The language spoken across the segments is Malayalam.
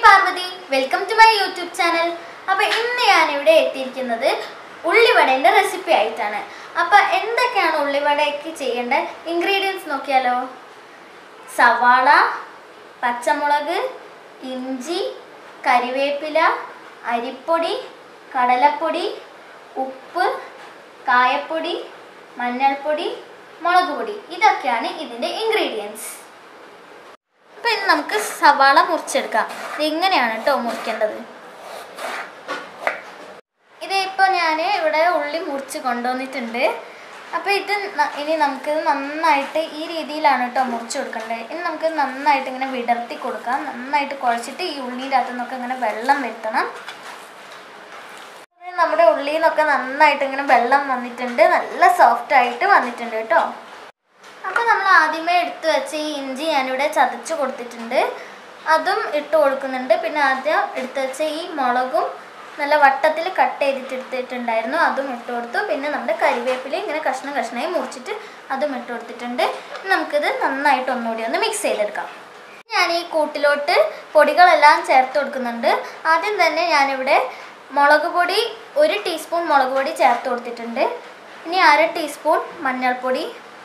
Parvathi welcome to my YouTube channel അപ്പോൾ ഇന്ന് ഞാൻ ഇവിടെ എത്തിയിരിക്കുന്നത് ഉള്ളിവടേൻ്റെ റെസിപ്പി ആയിട്ടാണ് അപ്പോൾ എന്തൊക്കെയാണ് ഉള്ളിവടയ്ക്ക് ചെയ്യേണ്ട ഇൻഗ്രീഡിയൻസ് നോക്കിയാലോ സവാള പച്ചമുളക് ഇഞ്ചി കരിവേപ്പില അരിപ്പൊടി കടലപ്പൊടി ഉപ്പ് കായപ്പൊടി മഞ്ഞൾപ്പൊടി മുളക് പൊടി ഇതൊക്കെയാണ് ഇതിൻ്റെ ഇൻഗ്രീഡിയൻസ് അപ്പോൾ ഇന്ന് നമുക്ക് സവാള മുറിച്ചെടുക്കാം ഇത് ഇങ്ങനെയാണ് കേട്ടോ മുറിക്കേണ്ടത് ഇത് ഇപ്പോൾ ഞാൻ ഇവിടെ ഉള്ളി മുറിച്ച് കൊണ്ടുവന്നിട്ടുണ്ട് അപ്പോൾ ഇത് ന- ഇനി നമുക്ക് നന്നായിട്ട് ഈ രീതിയിലാണ് കേട്ടോ മുറിച്ച് കൊടുക്കേണ്ടത് ഇനി നമുക്ക് നന്നായിട്ട് ഇങ്ങനെ വിടർത്തി കൊടുക്കാം നന്നായിട്ട് കുഴച്ചിട്ട് ഈ ഉള്ളിൻ്റെ അകത്തു നിന്നൊക്കെ ഇങ്ങനെ വെള്ളം വരുത്തണം ഇനി നമ്മുടെ ഉള്ളിയിൽ നിന്നൊക്കെ നന്നായിട്ട് ഇങ്ങനെ വെള്ളം വന്നിട്ടുണ്ട് നല്ല സോഫ്റ്റ് ആയിട്ട് വന്നിട്ടുണ്ട് കേട്ടോ അപ്പോൾ നമ്മൾ ആദ്യമേ എടുത്തു വെച്ച ഈ ഇഞ്ചി ഞാനിവിടെ ചതച്ച് കൊടുത്തിട്ടുണ്ട് അതും ഇട്ട് കൊടുക്കുന്നുണ്ട് പിന്നെ ആദ്യം എടുത്തു വെച്ച ഈ മുളകും നല്ല വട്ടത്തിൽ കട്ട് ചെയ്തിട്ട് എടുത്തിട്ടുണ്ടായിരുന്നു അതും ഇട്ട് കൊടുത്തു പിന്നെ നമ്മുടെ കരിവേപ്പില ഇങ്ങനെ കഷ്ണം കഷ്ണമായി മുറിച്ചിട്ട് അതും ഇട്ട് കൊടുത്തിട്ടുണ്ട് ഇനി നമുക്കിത് നന്നായിട്ട് ഒന്നുകൂടി ഒന്ന് മിക്സ് ചെയ്തെടുക്കാം ഞാൻ ഈ കൂട്ടിലോട്ട് പൊടികളെല്ലാം ചേർത്ത് കൊടുക്കുന്നുണ്ട് ആദ്യം തന്നെ ഞാനിവിടെ മുളക് പൊടി ഒരു ടീസ്പൂൺ മുളക് പൊടി ചേർത്ത് കൊടുത്തിട്ടുണ്ട് ഇനി അര ടീസ്പൂൺ മഞ്ഞൾപ്പൊടി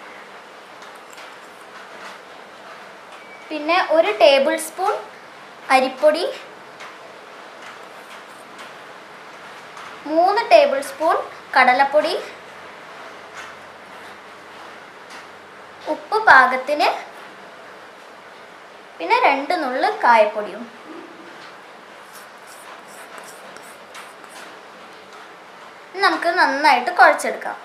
പിന്നെ ഒരു ടേബിൾ സ്പൂൺ അരിപ്പൊടി മൂന്ന് ടേബിൾ സ്പൂൺ കടലപ്പൊടി ഉപ്പ് പാകത്തിന് പിന്നെ രണ്ട് നുള്ളു കായപ്പൊടിയും ഇനി നമുക്ക് നന്നായിട്ട് കുഴച്ചെടുക്കാം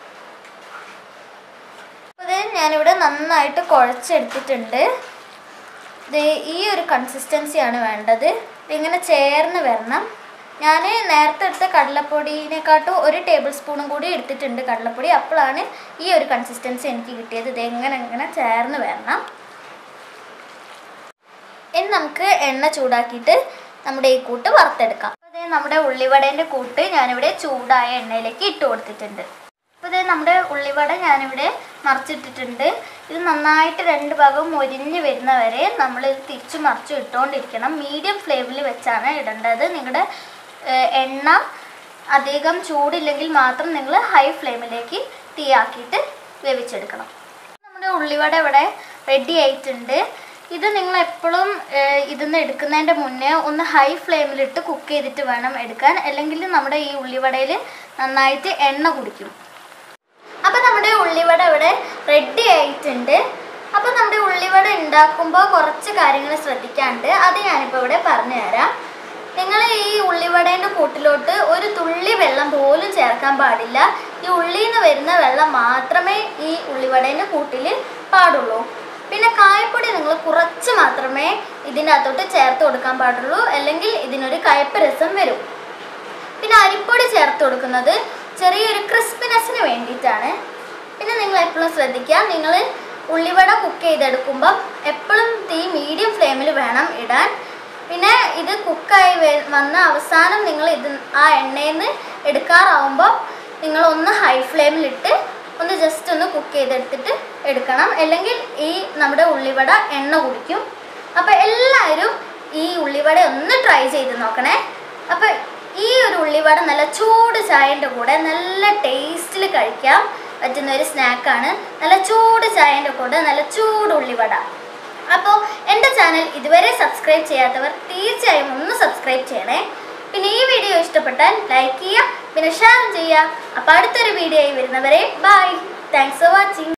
അപ്പോൾ ഇത് ഞാനിവിടെ നന്നായിട്ട് കുഴച്ചെടുത്തിട്ടുണ്ട് ഇത് ഈ ഒരു കൺസിസ്റ്റൻസിയാണ് വേണ്ടത് ഇതിങ്ങനെ ചേർന്ന് വരണം ഞാൻ നേരത്തെ എടുത്ത കടലപ്പൊടിനെക്കാട്ടും ഒരു ടേബിൾ സ്പൂണും കൂടി എടുത്തിട്ടുണ്ട് കടലപ്പൊടി അപ്പോഴാണ് ഈ ഒരു കൺസിസ്റ്റൻസി എനിക്ക് കിട്ടിയത് ഇത് എങ്ങനെ ഇങ്ങനെ ചേർന്ന് വരണം ഇനി നമുക്ക് എണ്ണ ചൂടാക്കിയിട്ട് നമ്മുടെ ഈ കൂട്ട് വറുത്തെടുക്കാം അപ്പോൾ ഇത് നമ്മുടെ ഉള്ളിവടേൻ്റെ കൂട്ട് ഞാനിവിടെ ചൂടായ എണ്ണയിലേക്ക് ഇട്ട് കൊടുത്തിട്ടുണ്ട് അപ്പോൾ ഇത് നമ്മുടെ ഉള്ളിവട ഞാനിവിടെ മറിച്ചിട്ടിട്ടുണ്ട് ഇത് നന്നായിട്ട് രണ്ട് ഭാഗവും മൊരിഞ്ഞ് വരുന്നവരെ നമ്മൾ ഇത് തിരിച്ചു മറിച്ചു ഇട്ടുകൊണ്ടിരിക്കണം മീഡിയം ഫ്ലെയിമിൽ വെച്ചാണ് ഇടേണ്ടത് നിങ്ങളുടെ ഏഹ്, എണ്ണ അധികം ചൂടില്ലെങ്കിൽ മാത്രം നിങ്ങൾ ഹൈ ഫ്ലെയിമിലേക്ക് തീയാക്കിയിട്ട് വേവിച്ചെടുക്കണം നമ്മുടെ ഉള്ളിവട ഇവിടെ റെഡി ആയിട്ടുണ്ട് ഇത് നിങ്ങൾ എപ്പോഴും ഇതിന്ന് എടുക്കുന്നതിൻ്റെ മുന്നേ ഒന്ന് ഹൈ ഫ്ലെയിമിലിട്ട് കുക്ക് ചെയ്തിട്ട് വേണം എടുക്കാൻ അല്ലെങ്കിൽ നമ്മുടെ ഈ ഉള്ളിവടയിൽ നന്നായിട്ട് എണ്ണ കുടിക്കും അപ്പോൾ നമ്മുടെ ഉള്ളിവട ഇവിടെ റെഡി ആയിട്ടുണ്ട് അപ്പോൾ നമ്മുടെ ഉള്ളിവട ഉണ്ടാക്കുമ്പോൾ കുറച്ച് കാര്യങ്ങൾ ശ്രദ്ധിക്കാണ്ട് അത് ഞാനിപ്പോൾ ഇവിടെ പറഞ്ഞു തരാം നിങ്ങൾ ഈ ഉള്ളിവടേൻ്റെ കൂട്ടിലോട്ട് ഒരു തുള്ളി വെള്ളം പോലും ചേർക്കാൻ പാടില്ല ഈ ഉള്ളിയിൽ നിന്ന് വരുന്ന വെള്ളം മാത്രമേ ഈ ഉള്ളിവടേൻ്റെ കൂട്ടിൽ പാടുള്ളൂ പിന്നെ കായപ്പൊടി നിങ്ങൾ കുറച്ച് മാത്രമേ ഇതിൻ്റെ അകത്തോട്ട് ചേർത്ത് കൊടുക്കാൻ പാടുള്ളൂ അല്ലെങ്കിൽ ഇതിനൊരു കയ്പ്പ് രസം വരും പിന്നെ അരിപ്പൊടി ചേർത്ത് കൊടുക്കുന്നത് ചെറിയൊരു ക്രിസ്പിനെസ്സിന് വേണ്ടിയിട്ടാണ് പിന്നെ നിങ്ങൾ എപ്പോഴും ശ്രദ്ധിക്കുക നിങ്ങൾ ഉള്ളിവട കുക്ക് ചെയ്തെടുക്കുമ്പോൾ എപ്പോഴും തീ മീഡിയം ഫ്ലെയിമിൽ വേണം ഇടാൻ പിന്നെ ഇത് കുക്കായി വന്ന അവസാനം നിങ്ങൾ ഇത് ആ എണ്ണയിൽ നിന്ന് എടുക്കാറാവുമ്പോൾ നിങ്ങൾ ഒന്ന് ഹൈ ഫ്ലെയിമിലിട്ട് ഒന്ന് ജസ്റ്റ് ഒന്ന് കുക്ക് ചെയ്തെടുത്തിട്ട് എടുക്കണം അല്ലെങ്കിൽ ഈ നമ്മുടെ ഉള്ളിവട എണ്ണ കുടിക്കും അപ്പോൾ എല്ലാവരും ഈ ഉള്ളിവട ഒന്ന് ട്രൈ ചെയ്ത് നോക്കണേ അപ്പോൾ ഈ ഒരു ഉള്ളിവട നല്ല ചൂട് ചായൻ്റെ കൂടെ നല്ല ടേസ്റ്റിൽ കഴിക്കാൻ പറ്റുന്ന ഒരു സ്നാക്കാണ് നല്ല ചൂട് ചായൻ്റെ കൂടെ നല്ല ചൂട് ഉള്ളിവട അപ്പോൾ എൻ്റെ ചാനൽ ഇതുവരെ സബ്സ്ക്രൈബ് ചെയ്യാത്തവർ തീർച്ചയായും ഒന്ന് സബ്സ്ക്രൈബ് ചെയ്യണേ പിന്നെ ഈ വീഡിയോ ഇഷ്ടപ്പെട്ടാൽ ലൈക്ക് ചെയ്യുക പിന്നെ ഷെയർ ചെയ്യുക അപ്പോൾ അടുത്തൊരു വീഡിയോ ആയി വരുന്നവരെ ബൈ താങ്ക്സ് ഫോർ വാച്ചിങ്